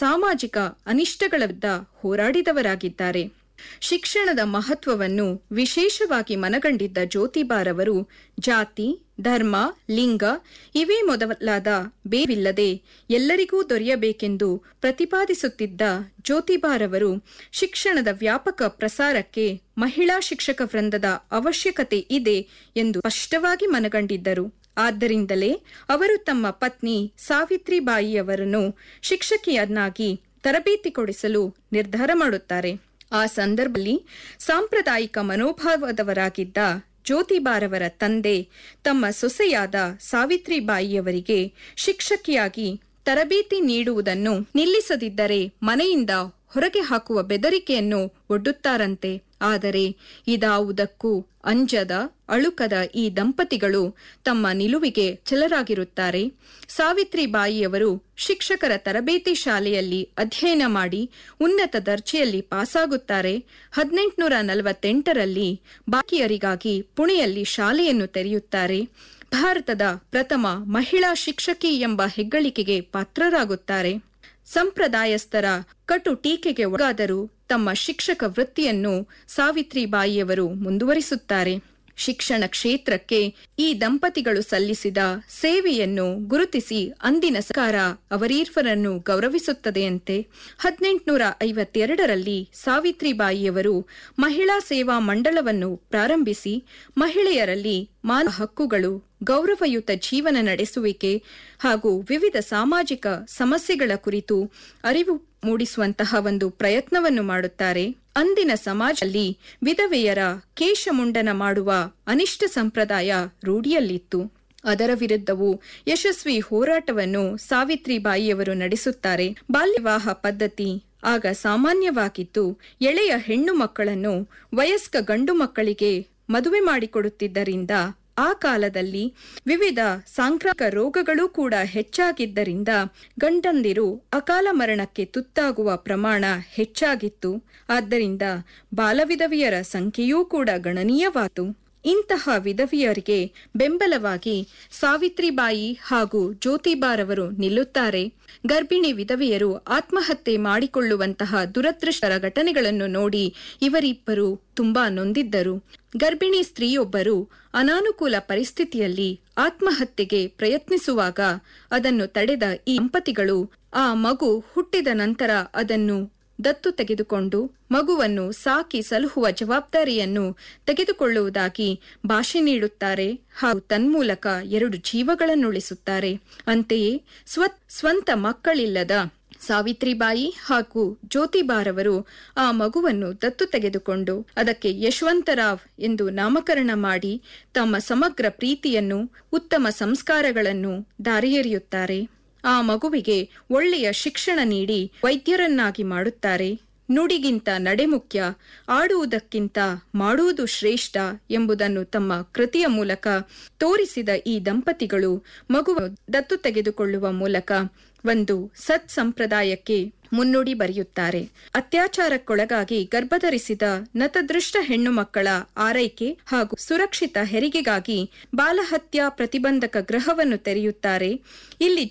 ಸಾಮಾಜಿಕ ಅನಿಷ್ಟಗಳ ವಿರುದ್ಧ ಹೋರಾಡಿದವರಾಗಿದ್ದಾರೆ ಶಿಕ್ಷಣದ ಮಹತ್ವವನ್ನು ವಿಶೇಷವಾಗಿ ಮನಗಂಡಿದ್ದ ಜ್ಯೋತಿಬಾರವರು ಜಾತಿ ಧರ್ಮ ಲಿಂಗ ಇವೇ ಮೊದಲಾದ ಬೇವಿಲ್ಲದೆ ಎಲ್ಲರಿಗೂ ದೊರೆಯಬೇಕೆಂದು ಪ್ರತಿಪಾದಿಸುತ್ತಿದ್ದ ಜ್ಯೋತಿಬಾರವರು ಶಿಕ್ಷಣದ ವ್ಯಾಪಕ ಪ್ರಸಾರಕ್ಕೆ ಮಹಿಳಾ ಶಿಕ್ಷಕ ವೃಂದದ ಅವಶ್ಯಕತೆ ಇದೆ ಎಂದು ಸ್ಪಷ್ಟವಾಗಿ ಮನಗಂಡಿದ್ದರು ಆದ್ದರಿಂದಲೇ ಅವರು ತಮ್ಮ ಪತ್ನಿ ಸಾವಿತ್ರಿಬಾಯಿಯವರನ್ನು ಶಿಕ್ಷಕಿಯನ್ನಾಗಿ ತರಬೇತಿ ಕೊಡಿಸಲು ನಿರ್ಧಾರ ಮಾಡುತ್ತಾರೆ ಆ ಸಂದರ್ಭದಲ್ಲಿ ಸಾಂಪ್ರದಾಯಿಕ ಮನೋಭಾವದವರಾಗಿದ್ದ ಜ್ಯೋತಿಬಾರವರ ತಂದೆ ತಮ್ಮ ಸೊಸೆಯಾದ ಸಾವಿತ್ರಿಬಾಯಿಯವರಿಗೆ ಶಿಕ್ಷಕಿಯಾಗಿ ತರಬೇತಿ ನೀಡುವುದನ್ನು ನಿಲ್ಲಿಸದಿದ್ದರೆ ಮನೆಯಿಂದ ಹೊರಗೆ ಹಾಕುವ ಬೆದರಿಕೆಯನ್ನು ಒಡ್ಡುತ್ತಾರಂತೆ ಆದರೆ ಇದಾವುದಕ್ಕೂ ಅಂಜದ ಅಳುಕದ ಈ ದಂಪತಿಗಳು ತಮ್ಮ ನಿಲುವಿಗೆ ಛಲರಾಗಿರುತ್ತಾರೆ ಸಾವಿತ್ರಿಬಾಯಿಯವರು ಶಿಕ್ಷಕರ ತರಬೇತಿ ಶಾಲೆಯಲ್ಲಿ ಅಧ್ಯಯನ ಮಾಡಿ ಉನ್ನತ ದರ್ಜೆಯಲ್ಲಿ ಪಾಸಾಗುತ್ತಾರೆ ಹದಿನೆಂಟುನೂರ ನಲವತ್ತೆಂಟರಲ್ಲಿ ಬಾಕಿಯರಿಗಾಗಿ ಪುಣೆಯಲ್ಲಿ ಶಾಲೆಯನ್ನು ತೆರೆಯುತ್ತಾರೆ ಭಾರತದ ಪ್ರಥಮ ಮಹಿಳಾ ಶಿಕ್ಷಕಿ ಎಂಬ ಹೆಗ್ಗಳಿಕೆಗೆ ಪಾತ್ರರಾಗುತ್ತಾರೆ ಸಂಪ್ರದಾಯಸ್ಥರ ಕಟು ಟೀಕೆಗೆ ಒಳಗಾದರೂ ತಮ್ಮ ಶಿಕ್ಷಕ ವೃತ್ತಿಯನ್ನು ಸಾವಿತ್ರಿಬಾಯಿಯವರು ಮುಂದುವರಿಸುತ್ತಾರೆ ಶಿಕ್ಷಣ ಕ್ಷೇತ್ರಕ್ಕೆ ಈ ದಂಪತಿಗಳು ಸಲ್ಲಿಸಿದ ಸೇವೆಯನ್ನು ಗುರುತಿಸಿ ಅಂದಿನ ಸರ್ಕಾರ ಅವರೀರ್ವರನ್ನು ಗೌರವಿಸುತ್ತದೆಯಂತೆ ಹದಿನೆಂಟುನೂರ ಐವತ್ತೆರಡರಲ್ಲಿ ಸಾವಿತ್ರಿಬಾಯಿಯವರು ಮಹಿಳಾ ಸೇವಾ ಮಂಡಳವನ್ನು ಪ್ರಾರಂಭಿಸಿ ಮಹಿಳೆಯರಲ್ಲಿ ಮಾನವ ಹಕ್ಕುಗಳು ಗೌರವಯುತ ಜೀವನ ನಡೆಸುವಿಕೆ ಹಾಗೂ ವಿವಿಧ ಸಾಮಾಜಿಕ ಸಮಸ್ಯೆಗಳ ಕುರಿತು ಅರಿವು ಮೂಡಿಸುವಂತಹ ಒಂದು ಪ್ರಯತ್ನವನ್ನು ಮಾಡುತ್ತಾರೆ ಅಂದಿನ ಸಮಾಜದಲ್ಲಿ ವಿಧವೆಯರ ಕೇಶಮುಂಡನ ಮಾಡುವ ಅನಿಷ್ಟ ಸಂಪ್ರದಾಯ ರೂಢಿಯಲ್ಲಿತ್ತು ಅದರ ವಿರುದ್ಧವೂ ಯಶಸ್ವಿ ಹೋರಾಟವನ್ನು ಸಾವಿತ್ರಿಬಾಯಿಯವರು ನಡೆಸುತ್ತಾರೆ ಬಾಲ್ಯವಿವಾಹ ಪದ್ಧತಿ ಆಗ ಸಾಮಾನ್ಯವಾಗಿದ್ದು ಎಳೆಯ ಹೆಣ್ಣು ಮಕ್ಕಳನ್ನು ವಯಸ್ಕ ಗಂಡು ಮಕ್ಕಳಿಗೆ ಮದುವೆ ಮಾಡಿಕೊಡುತ್ತಿದ್ದರಿಂದ ಆ ಕಾಲದಲ್ಲಿ ವಿವಿಧ ಸಾಂಕ್ರಾಮಿಕ ರೋಗಗಳೂ ಕೂಡ ಹೆಚ್ಚಾಗಿದ್ದರಿಂದ ಗಂಡಂದಿರು ಅಕಾಲ ಮರಣಕ್ಕೆ ತುತ್ತಾಗುವ ಪ್ರಮಾಣ ಹೆಚ್ಚಾಗಿತ್ತು ಆದ್ದರಿಂದ ಬಾಲವಿಧವಿಯರ ಸಂಖ್ಯೆಯೂ ಕೂಡ ಗಣನೀಯವಾಯಿತು ಇಂತಹ ವಿಧವಿಯರಿಗೆ ಬೆಂಬಲವಾಗಿ ಸಾವಿತ್ರಿಬಾಯಿ ಹಾಗೂ ಜ್ಯೋತಿಬಾರವರು ನಿಲ್ಲುತ್ತಾರೆ ಗರ್ಭಿಣಿ ವಿಧವೆಯರು ಆತ್ಮಹತ್ಯೆ ಮಾಡಿಕೊಳ್ಳುವಂತಹ ದುರದೃಷ್ಟರ ಘಟನೆಗಳನ್ನು ನೋಡಿ ಇವರಿಬ್ಬರು ತುಂಬಾ ನೊಂದಿದ್ದರು ಗರ್ಭಿಣಿ ಸ್ತ್ರೀಯೊಬ್ಬರು ಅನಾನುಕೂಲ ಪರಿಸ್ಥಿತಿಯಲ್ಲಿ ಆತ್ಮಹತ್ಯೆಗೆ ಪ್ರಯತ್ನಿಸುವಾಗ ಅದನ್ನು ತಡೆದ ಈ ದಂಪತಿಗಳು ಆ ಮಗು ಹುಟ್ಟಿದ ನಂತರ ಅದನ್ನು ದತ್ತು ತೆಗೆದುಕೊಂಡು ಮಗುವನ್ನು ಸಾಕಿ ಸಲಹುವ ಜವಾಬ್ದಾರಿಯನ್ನು ತೆಗೆದುಕೊಳ್ಳುವುದಾಗಿ ಭಾಷೆ ನೀಡುತ್ತಾರೆ ಹಾಗೂ ತನ್ಮೂಲಕ ಎರಡು ಜೀವಗಳನ್ನುಳಿಸುತ್ತಾರೆ ಅಂತೆಯೇ ಸ್ವ ಸ್ವಂತ ಮಕ್ಕಳಿಲ್ಲದ ಸಾವಿತ್ರಿಬಾಯಿ ಹಾಗೂ ಜ್ಯೋತಿಬಾರವರು ಆ ಮಗುವನ್ನು ದತ್ತು ತೆಗೆದುಕೊಂಡು ಅದಕ್ಕೆ ಯಶವಂತರಾವ್ ಎಂದು ನಾಮಕರಣ ಮಾಡಿ ತಮ್ಮ ಸಮಗ್ರ ಪ್ರೀತಿಯನ್ನು ಉತ್ತಮ ಸಂಸ್ಕಾರಗಳನ್ನು ದಾರಿಯೆರೆಯುತ್ತಾರೆ ಆ ಮಗುವಿಗೆ ಒಳ್ಳೆಯ ಶಿಕ್ಷಣ ನೀಡಿ ವೈದ್ಯರನ್ನಾಗಿ ಮಾಡುತ್ತಾರೆ ನುಡಿಗಿಂತ ನಡೆ ಮುಖ್ಯ ಆಡುವುದಕ್ಕಿಂತ ಮಾಡುವುದು ಶ್ರೇಷ್ಠ ಎಂಬುದನ್ನು ತಮ್ಮ ಕೃತಿಯ ಮೂಲಕ ತೋರಿಸಿದ ಈ ದಂಪತಿಗಳು ಮಗುವ ದತ್ತು ತೆಗೆದುಕೊಳ್ಳುವ ಮೂಲಕ ಒಂದು ಸತ್ ಸಂಪ್ರದಾಯಕ್ಕೆ ಮುನ್ನುಡಿ ಬರೆಯುತ್ತಾರೆ ಅತ್ಯಾಚಾರಕ್ಕೊಳಗಾಗಿ ಗರ್ಭಧರಿಸಿದ ನತದೃಷ್ಟ ಹೆಣ್ಣು ಮಕ್ಕಳ ಆರೈಕೆ ಹಾಗೂ ಸುರಕ್ಷಿತ ಹೆರಿಗೆಗಾಗಿ ಬಾಲಹತ್ಯಾ ಪ್ರತಿಬಂಧಕ ಗೃಹವನ್ನು ತೆರೆಯುತ್ತಾರೆ ಇಲ್ಲಿ